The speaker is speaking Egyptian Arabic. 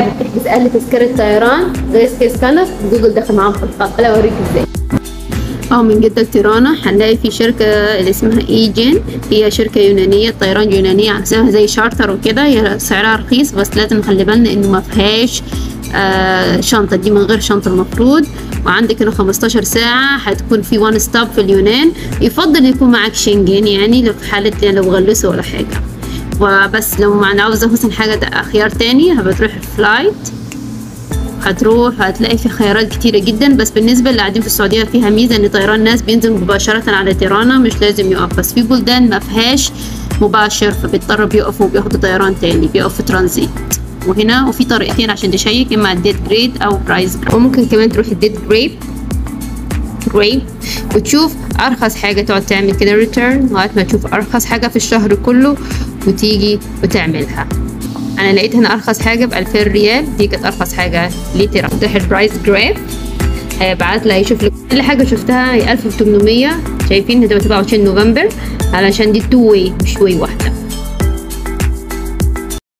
بتحجز اقل تذكره طيران غير سكيل سكانر جوجل داخل معاهم في الخط انا اوريك ازاي اه من جدة لتيرانا هنلاقي في شركة اللي اسمها ايجين هي شركة يونانية طيران يونانية عكسها زي شارتر وكده هي سعرها رخيص بس لازم نخلي بالنا انه ما فيهاش آه شنطة دي من غير شنطة المفروض وعندك هنا 15 ساعة هتكون في وان ستوب في اليونان يفضل يكون معاك شنجن يعني لو في حالة لو غلسوا ولا حاجة وبس لو ما عاوزة مثلا حاجة خيار تاني هبتروح فلايت هتروح هتلاقي في خيارات كتيرة جدا بس بالنسبة اللي قاعدين في السعودية فيها ميزة ان طيران الناس بينزل مباشرة على تيرانا مش لازم يقف بس في بلدان ما فيهاش مباشر فبيضطروا بيقفوا وبياخدوا طيران تاني بيقف في ترانزيت وهنا وفي طريقتين عشان تشيك اما الديت جريد او برايس وممكن كمان تروح الديت جريد جريد وتشوف ارخص حاجه تقعد تعمل كده ريتيرن لغايه ما تشوف ارخص حاجه في الشهر كله وتيجي وتعملها انا لقيت هنا ارخص حاجه ب 2000 ريال دي كانت ارخص حاجه لترا تروح البرايس جريد هيبعت لها يشوف لك كل حاجه شفتها هي 1800 شايفين هتبقى 27 نوفمبر علشان دي تو واي مش واي واحده